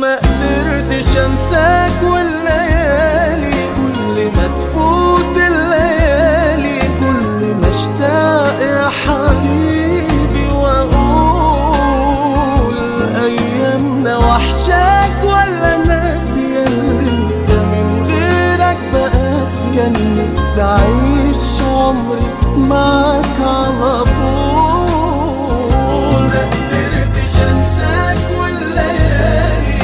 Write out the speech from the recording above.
ما قدرتش انساك والليالي كل ما تفوت الليالي كل ما اشتاق يا حبيبي واقول ايامنا وحشاك ولا ناسية اللي انت من غيرك بقاسية نفسي اعيش عمري معاك على طول